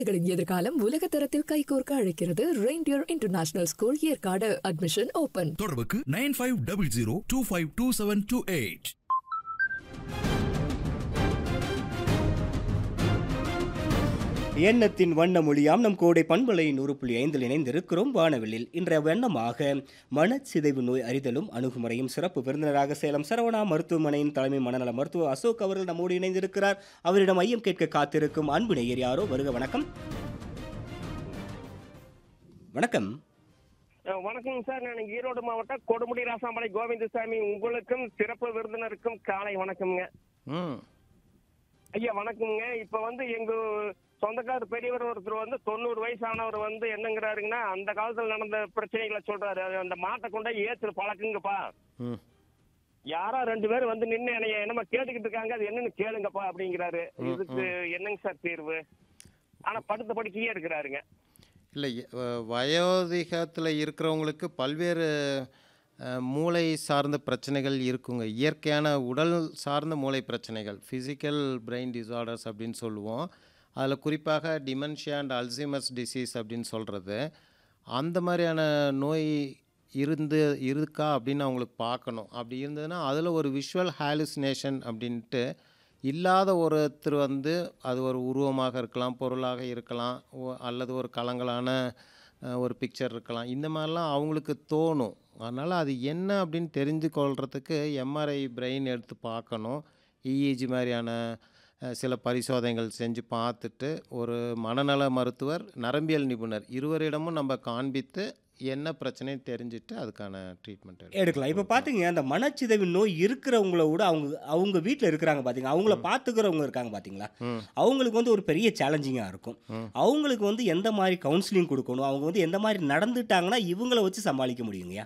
குழந்தைகளின் எதிர்காலம் உலக தரத்தில் கைகோர்க்க அழைக்கிறது reindeer international school Yercaud admission open தொடர்புக்கு nine five double zero two five two seven two eight எண்ணத்தின் வண்ண மொழியாம் நம் கோடை பண்பலை நூறு புள்ளி ஐந்தில் இணைந்திருக்கிறோம் வானவெளியில் இன்றைய வண்ணமாக மனச்சிதைவு நோய் அறிதலும் அணுகுமுறையும் சிறப்பு விருந்தினராக சேலம் சரவணா மருத்துவமனையின் தலைமை மனநல மருத்துவர் அசோக் அவர்கள் நம்மோடு இணைந்திருக்கிறார் அவரிடம் ஐயம் கேட்க காத்திருக்கும் அன்பு நேயர் யாரோ வருக வணக்கம் வணக்கம் அஹ் வணக்கம் சார் நான் ஈரோடு மாவட்டம் கொடுமுடி ராசாமலை கோவிந்தசாமி உங்களுக்கும் சிறப்பு விருந்தினருக்கும் காலை வணக்கம்ங்க ம் ஐயா வணக்கம்ங்க இப்ப வந்து எங்க சொந்தக்கார பெரியவர் ஒருத்தர் வந்து தொண்ணூறு வயசானவர் வந்து என்னங்கிறாருங்கன்னா அந்த காலத்துல நடந்த பிரச்சனைகளை சொல்றாரு அது அந்த மாட்டை கொண்டா ஏத்துற பழக்குங்கப்பா ம் யாரோ ரெண்டு பேரும் வந்து நின்று என்னைய என்னமா கேட்டுக்கிட்டு இருக்காங்க அது என்னன்னு கேளுங்கப்பா அப்படிங்கிறாரு இதுக்கு என்னங்க சார் தீர்வு ஆனா படுத்த படுக்கையே இருக்கிறாருங்க இல்லை வயோதிகத்தில் இருக்கிறவங்களுக்கு பல்வேறு அஹ், மூளை சார்ந்த பிரச்சனைகள் இருக்குங்க இயற்கையான உடல் சார்ந்த மூளை பிரச்சனைகள் ஃபிசிக்கல் பிரெயின் டிசார்டர்ஸ் அப்படின்னு சொல்லுவோம் அதில் குறிப்பாக டிமென்ஷியா அண்ட் அல்சைமர்ஸ் டிசீஸ் அப்படின்னு சொல்கிறது அந்த மாதிரியான நோய் இருந்து இருக்கா அப்படின்னு அவங்களுக்கு பார்க்கணும் அப்படி இருந்ததுன்னா அதில் ஒரு விஷுவல் ஹாலுசினேஷன் அப்படின்ட்டு இல்லாத ஒருத்தர் வந்து அது ஒரு உருவமாக இருக்கலாம் பொருளாக இருக்கலாம் ஒ- அல்லது ஒரு கலங்கலான அஹ், ஒரு பிக்சர் இருக்கலாம் இந்த மாதிரிலாம் அவங்களுக்கு தோணும் அதனால் அது என்ன அப்படின்னு தெரிஞ்சு கொள்றதுக்கு எம்ஆர்ஐ பிரெயின் எடுத்து பார்க்கணும் இஇஜி மாதிரியான அஹ், சில பரிசோதனைகள் செஞ்சு பார்த்துட்டு ஒரு மனநல மருத்துவர் நரம்பியல் நிபுணர் இருவரிடமும் நம்ம காண்பித்து என்ன பிரச்சனைன்னு தெரிஞ்சுட்டு அதுக்கான ட்ரீட்மெண்ட் எடுக்கலாம் இப்போ பார்த்தீங்க அந்த மனச்சிதைவு நோய் இருக்கிறவங்கள விட அவங்க அவங்க வீட்டில் இருக்கிறாங்க பார்த்தீங்க அவங்கள பார்த்துக்கிறவங்க இருக்காங்க பார்த்தீங்களா ம். அவங்களுக்கு வந்து ஒரு பெரிய சேலஞ்சிங்காக இருக்கும் அவங்களுக்கு வந்து எந்த மாதிரி கவுன்சிலிங் கொடுக்கணும் அவங்க வந்து எந்த மாதிரி நடந்துட்டாங்கன்னா இவங்கள வச்சு சமாளிக்க முடியுங்கய்யா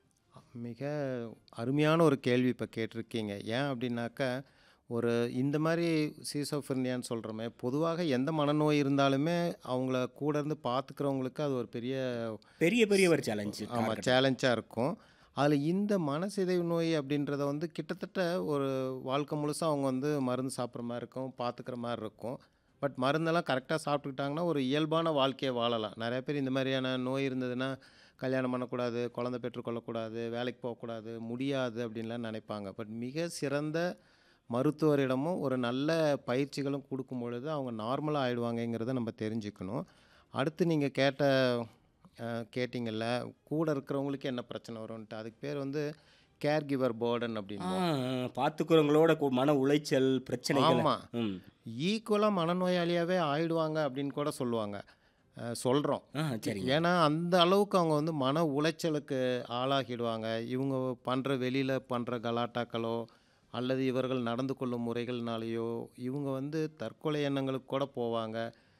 மிக அருமையான ஒரு கேள்வி இப்போ கேட்டிருக்கீங்க ஏன் அப்படின்னாக்கா ஒரு இந்த மாதிரி சீசோஃபிர்னியான்னு சொல்கிறோமே பொதுவாக எந்த மனநோய் இருந்தாலுமே அவங்கள கூட இருந்து பார்த்துக்கிறவங்களுக்கு அது ஒரு பெரிய பெரிய பெரிய ஒரு சேலஞ்சு ஆமாம் சேலஞ்சாக இருக்கும் அதில் இந்த மனசிதைவு நோய் அப்படின்றத வந்து கிட்டத்தட்ட ஒரு வாழ்க்கை முழுசாக அவங்க வந்து மருந்து சாப்பிட்ற மாதிரி இருக்கும் பார்த்துக்கிற மாதிரி இருக்கும் பட் மருந்தெல்லாம் கரெக்டாக சாப்பிட்டுக்கிட்டாங்கன்னா ஒரு இயல்பான வாழ்க்கையை வாழலாம் நிறைய பேர் இந்த மாதிரியான நோய் இருந்ததுன்னா கல்யாணம் பண்ணக்கூடாது குழந்தை பெற்றுக்கொள்ளக்கூடாது வேலைக்கு போகக்கூடாது முடியாது அப்படின்லாம் நினைப்பாங்க பட் மிக சிறந்த மருத்துவரிடமும் ஒரு நல்ல பயிற்சிகளும் கொடுக்கும் பொழுது அவங்க நார்மலாக ஆயிடுவாங்கங்கிறத நம்ம தெரிஞ்சுக்கணும் அடுத்து நீங்கள் கேட்ட அஹ், கேட்டிங்கல்ல கூட இருக்கிறவங்களுக்கு என்ன பிரச்சனை வரும்ன்ட்டு அதுக்கு பேர் வந்து கேர் கிவர் போர்டன் அப்படின்னு பார்த்துக்கிறவங்களோட கு- மன உளைச்சல் பிரச்சனைகள் ஆமாம் ம் ஈக்குவலாக மனநோயாளியாகவே ஆயிடுவாங்க அப்படின்னு கூட சொல்லுவாங்க சொல்கிறோம் ஆ சரிங்க ஏன்னா அந்த அளவுக்கு அவங்க வந்து மன உளைச்சலுக்கு ஆளாகிடுவாங்க இவங்க பண்ணுற வெளியில் பண்ணுற கலாட்டாக்களோ அல்லது இவர்கள் நடந்து கொள்ளும் முறைகள்னாலேயோ இவங்க வந்து தற்கொலை எண்ணங்களுக்கு கூட போவாங்க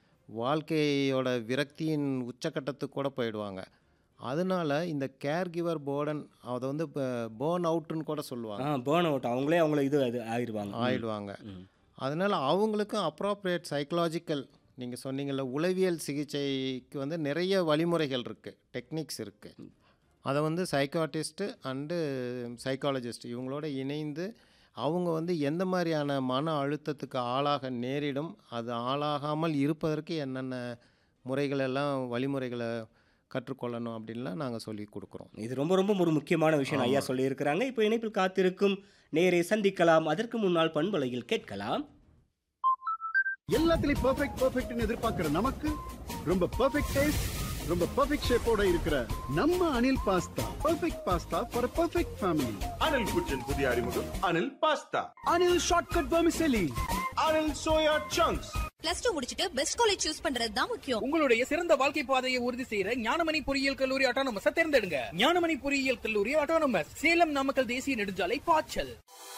வாழ்க்கையோட விரக்தியின் உச்சக்கட்டத்துக்கு கூட போயிடுவாங்க அதனால இந்த கேர் கிவர் போர்டன் அதை வந்து இப்போ பேர்ன் அவுட்டுன்னு கூட சொல்லுவாங்க ஆ பேர்ன் அவுட் அவங்களே அவங்கள இது அது ஆயிடுவாங்க ம். ஆயிடுவாங்க ம். அதனால் அவங்களுக்கும் அப்ராப்ரியேட் சைக்கலாஜிக்கல் நீங்கள் சொன்னீங்கல்ல உளவியல் சிகிச்சைக்கு வந்து நிறைய வழிமுறைகள் இருக்குது டெக்னிக்ஸ் இருக்குது அதை வந்து சைக்காட்டிஸ்ட்டு அண்டு சைக்காலஜிஸ்ட் இவங்களோட இணைந்து அவங்க வந்து எந்த மாதிரியான மன அழுத்தத்துக்கு ஆளாக நேரிடும் அது ஆளாகாமல் இருப்பதற்கு என்னென்ன முறைகள் எல்லாம் வழிமுறைகளை கற்றுக்கொள்ளணும் அப்படின்லாம் நாங்கள் சொல்லி கொடுக்குறோம் இது ரொம்ப ரொம்ப ஒரு முக்கியமான விஷயம் ஐயா சொல்லியிருக்கிறாங்க இப்போ இணைப்பில் காத்திருக்கும் நேரை சந்திக்கலாம் அதற்கு முன்னால் பண்பலையில் கேட்கலாம் எல்லாத்துலயும் பெர்ஃபெக்ட் பெர்ஃபெக்ட்னு எதிர்பார்க்கிற நமக்கு ரொம்ப பெர்ஃபெக்ட் டேஸ்ட் ரொம்ப பெர்ஃபெக்ட் ஷேப்போட இருக்கிற நம்ம Anil pasta perfect pasta for perfect family Anil kitchen புதிய அறிமுகம் Anil pasta Anil shortcut vermicelli Anil soya chunks plus two முடிச்சிட்டு பெஸ்ட் காலேஜ் சூஸ் பண்றது தான் முக்கியம் உங்களுடைய சிறந்த வாழ்க்கை பாதையை உறுதி செய்யற ஞானமணி பொறியியல் கல்லூரி ஆட்டோனமஸ் தேர்ந்தெடுங்க ஞானமணி பொறியியல் கல்லூரி ஆட்டோனமஸ் சேலம் நாமக்கல் தேசிய நெடுஞ்சாலை பாய்ச்சல்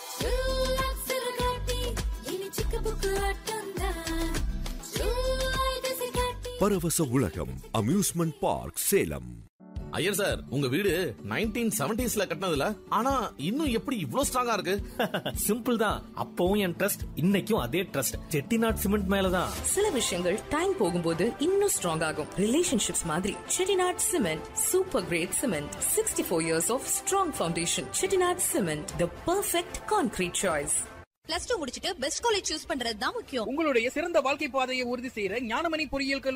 பரவச உலகம் amusement park Salem Iyer sir உங்க வீடு நைன்டீன் செவன்டிஸ்ல கட்டினதுல ஆனா இன்னும் எப்படி இவ்ளோ ஸ்ட்ராங்கா இருக்கு சிம்பிள் தான் அப்பவும் என் ட்ரஸ்ட் இன்னைக்கும் அதே ட்ரஸ்ட் செட்டிநாட் சிமெண்ட் மேலதான் சில விஷயங்கள் டைம் போகும்போது இன்னும் ஸ்ட்ராங் ஆகும் ரிலேஷன்ஷிப்ஸ் மாதிரி Chettinad cement super great cement sixty four years of strong foundation Chettinad cement the perfect concrete choice plus two முடிச்சிட்டு பெஸ்ட் காலேஜ் சூஸ் பண்றது தான் முக்கியம் உங்களுடைய சிறந்த வாழ்க்கை பாதையை உறுதி செய்யற ஞானமணி பொறியியல் கல்லூரி